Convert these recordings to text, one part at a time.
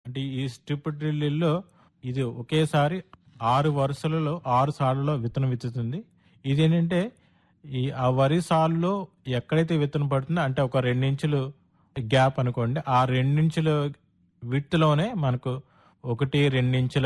అంటే ఈ స్ట్రిప్ డ్రిల్లిల్లో ఇది ఒకేసారి ఆరు వరుసలలో ఆరు సార్లలో విత్తనం విత్తుతుంది ఇది ఏంటంటే ఈ ఆ వరి సాల్లో ఎక్కడైతే విత్తనం పడుతుందో అంటే ఒక రెండించులు గ్యాప్ అనుకోండి ఆ రెండించుల విత్తులోనే మనకు ఒకటి రెండించుల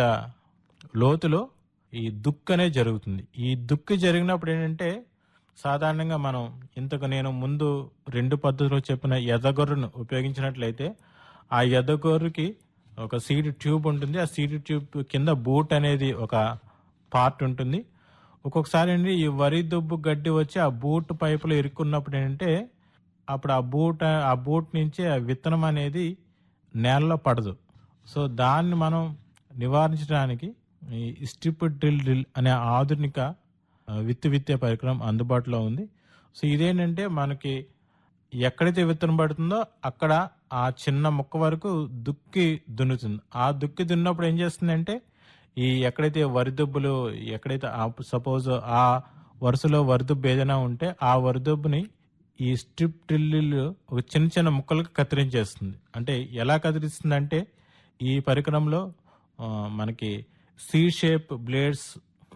లోతులో ఈ దుక్కు అనేది జరుగుతుంది ఈ దుక్కు జరిగినప్పుడు ఏంటంటే సాధారణంగా మనం ఇంతకు నేను ముందు రెండు పద్ధతిలో చెప్పిన ఎదగొర్రును ఉపయోగించినట్లయితే ఆ ఎదగొర్రుకి ఒక సీడ్ ట్యూబ్ ఉంటుంది ఆ సీడ్ ట్యూబ్ కింద బూట్ అనేది ఒక పార్ట్ ఉంటుంది ఒక్కొక్కసారి అండి ఈ వరి దుబ్బు గడ్డి వచ్చి ఆ బూట్ పైపులో ఇరుక్కున్నప్పుడు ఏంటంటే అప్పుడు ఆ బూట్ ఆ బూట్ నుంచి ఆ విత్తనం అనేది నేలలో పడదు సో దాన్ని మనం నివారించడానికి ఈ స్ట్రిప్ డ్రిల్ డ్రిల్ అనే ఆధునిక ఆ, విత్తు విత్తే పరికరం అందుబాటులో ఉంది సో ఇదేంటంటే మనకి ఎక్కడైతే విత్తనం పడుతుందో అక్కడ ఆ చిన్న మొక్క వరకు దుక్కి దున్నుతుంది ఆ దుక్కి దున్నప్పుడు ఏం చేస్తుందంటే ఈ ఎక్కడైతే వరి దుబ్బులు ఎక్కడైతే సపోజ్ ఆ వరుసలో వరిదుబ్బు ఏదైనా ఉంటే ఆ వరిదుబ్బుని ఈ స్ట్రిప్ డ్రిల్లు ఒక చిన్న చిన్న ముక్కలకు కత్తిరించేస్తుంది అంటే ఎలా కత్తిరిస్తుంది అంటే ఈ పరికరంలో ఆ, మనకి సి షేప్ బ్లేడ్స్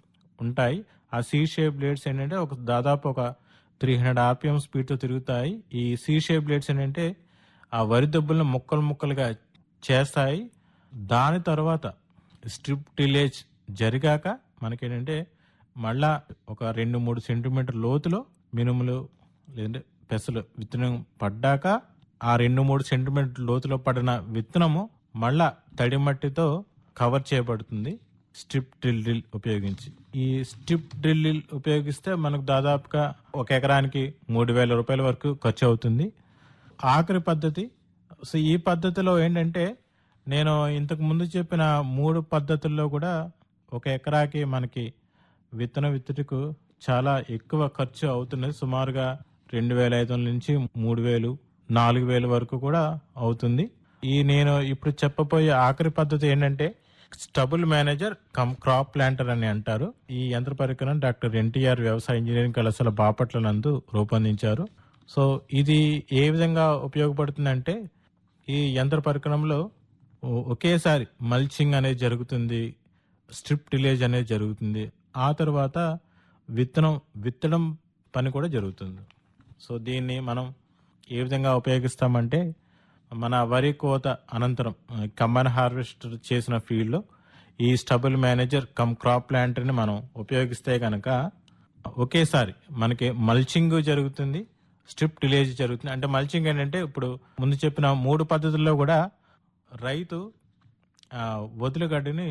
ఉంటాయి ఆ సి షేప్ బ్లేడ్స్ ఏంటంటే ఒక దాదాపు ఒక త్రీ హండ్రెడ్ ఆర్పిఎం స్పీడ్తో తిరుగుతాయి ఈ సి షేప్ బ్లేడ్స్ ఏంటంటే ఆ వరి దెబ్బలను ముక్కలు ముక్కలుగా చేస్తాయి దాని తర్వాత స్ట్రిప్ టిలేజ్ జరిగాక మనకేంటంటే మళ్ళా ఒక రెండు మూడు సెంటీమీటర్ లోతులో మినుములు లేదంటే పెసలు విత్తనం పడ్డాక ఆ రెండు మూడు సెంటీమీటర్ లోతులో పడిన విత్తనము మళ్ళా తడి మట్టితో కవర్ చేయబడుతుంది స్ట్రిప్ డ్రిల్ డ్రిల్ ఉపయోగించి ఈ స్ట్రిప్ డ్రిల్ డ్రిల్ ఉపయోగిస్తే మనకు దాదాపుగా ఒక ఎకరానికి మూడు వేల రూపాయల వరకు ఖర్చు అవుతుంది ఆఖరి పద్ధతి సో ఈ పద్ధతిలో ఏంటంటే నేను ఇంతకు ముందు చెప్పిన మూడు పద్ధతుల్లో కూడా ఒక ఎకరాకి మనకి విత్తన విత్తుటకు చాలా ఎక్కువ ఖర్చు అవుతున్నది సుమారుగా రెండు వేల ఐదు వందల నుంచి మూడు వేలు నాలుగు వేల వరకు కూడా అవుతుంది ఈ నేను ఇప్పుడు చెప్పబోయే ఆఖరి పద్ధతి ఏంటంటే stubble manager cum crop planter అని అంటారు ఈ యంత్ర పరికరం డాక్టర్ ఎన్టీఆర్ వ్యవసాయ ఇంజనీరింగ్ కళాశాల బాపట్ల నందు రూపొందించారు సో ఇది ఏ విధంగా ఉపయోగపడుతుందంటే ఈ యంత్ర పరికరంలో ఒ- ఒకేసారి మల్చింగ్ అనేది జరుగుతుంది స్ట్రిప్ టిలేజ్ అనేది జరుగుతుంది ఆ తర్వాత విత్తనం విత్తడం పని కూడా జరుగుతుంది సో దీన్ని మనం ఏ విధంగా ఉపయోగిస్తామంటే మన వరి కోత అనంతరం కంబైన్ హార్వెస్టర్ చేసిన ఫీల్డ్లో ఈ స్టబుల్ మేనేజర్ కమ్ క్రాప్ ప్లాంటర్ని మనం ఉపయోగిస్తే కనుక ఒకేసారి మనకి మల్చింగ్ జరుగుతుంది స్ట్రిప్ టిలేజ్ జరుగుతుంది అంటే మల్చింగ్ ఏంటంటే ఇప్పుడు ముందు చెప్పిన మూడు పద్ధతుల్లో కూడా రైతు ఆ, వదులుగడ్డిని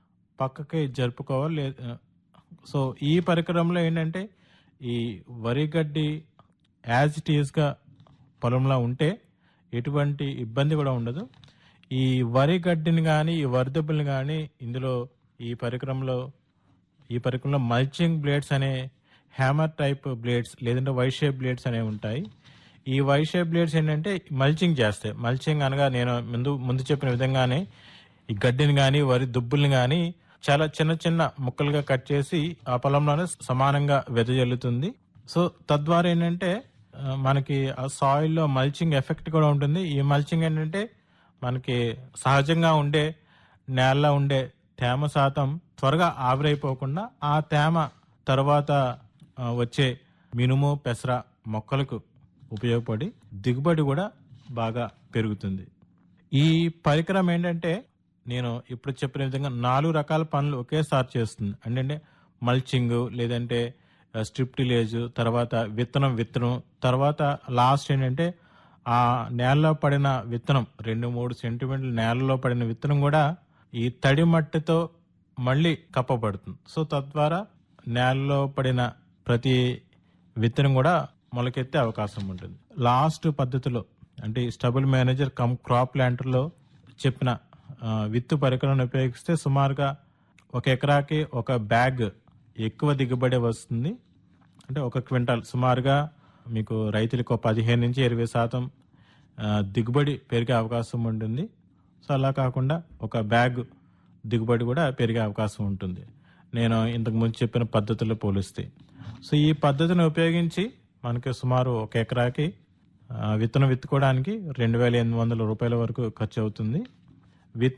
పక్కకి జరుపుకోవాలి లే- సో ఈ పరికరంలో ఏంటంటే ఈ వరి గడ్డి యాజ్ ఇట్ ఈస్గా పొలంలో ఉంటే ఎటువంటి ఇబ్బంది కూడా ఉండదు ఈ వరి గడ్డిని కానీ ఈ వరిదెబ్బల్ని కానీ ఇందులో ఈ పరికరంలో ఈ పరికరంలో మల్చింగ్ బ్లేడ్స్ అనే హ్యామర్ టైప్ బ్లేడ్స్ లేదంటే వై షేప్ బ్లేడ్స్ అనేవి ఉంటాయి ఈ వై షేప్ బ్లేడ్స్ ఏంటంటే మల్చింగ్ చేస్తాయి మల్చింగ్ అనగా నేను ముందు ముందు చెప్పిన విధంగానే ఈ గడ్డిని కానీ వరి దుబ్బుల్ని కానీ చాలా చిన్న చిన్న ముక్కలుగా కట్ చేసి ఆ పొలంలోనే సమానంగా వెదజల్లుతుంది సో తద్వారా ఏంటంటే ఆ, మనకి ఆ సాయిల్ లో మల్చింగ్ ఎఫెక్ట్ కూడా ఉంటుంది ఈ మల్చింగ్ ఏంటంటే మనకి సహజంగా ఉండే నేలలో ఉండే తేమ శాతం త్వరగా ఆవిరైపోకుండా ఆ తేమ తర్వాత ఆ, వచ్చే మినుము పెసర మొక్కలకు ఉపయోగపడి దిగుబడి కూడా బాగా పెరుగుతుంది ఈ పరికరం ఏంటంటే నేను ఇప్పుడు చెప్పిన విధంగా నాలుగు రకాల పనులు ఒకేసారి చేస్తుంది అంటే మల్చింగ్ లేదంటే స్ట్రిప్ టిలేజ్ తర్వాత విత్తనం విత్తనం తర్వాత లాస్ట్ ఏంటంటే ఆ నేలలో పడిన విత్తనం రెండు మూడు సెంటీమీటర్ల నేలలో పడిన విత్తనం కూడా ఈ తడి మట్టితో మళ్ళీ కప్పబడుతుంది సో తద్వారా నేలలో పడిన ప్రతి విత్తనం కూడా మొలకెత్తే అవకాశం ఉంటుంది లాస్ట్ పద్ధతిలో అంటే స్టబుల్ మేనేజర్ కమ్ క్రాప్ ప్లాంటర్లో చెప్పిన ఆ, విత్తు పరికరాన్ని ఉపయోగిస్తే సుమారుగా ఒక ఎకరాకి ఒక బ్యాగ్ ఎక్కువ దిగుబడి వస్తుంది అంటే ఒక క్వింటాల్ సుమారుగా మీకు రైతులకు ఒక పదిహేను నుంచి ఇరవై శాతం ఆ, దిగుబడి పెరిగే అవకాశం ఉంటుంది సో అలా కాకుండా ఒక బ్యాగ్ దిగుబడి కూడా పెరిగే అవకాశం ఉంటుంది నేను ఇంతకు ముందు చెప్పిన పద్ధతుల్లో పోలిస్తే సో ఈ పద్ధతిని ఉపయోగించి మనకి సుమారు ఒక ఎకరాకి ఆ, విత్తనం విత్తుకోవడానికి రెండు వేల ఎనిమిది వందల రూపాయల వరకు ఖర్చు అవుతుంది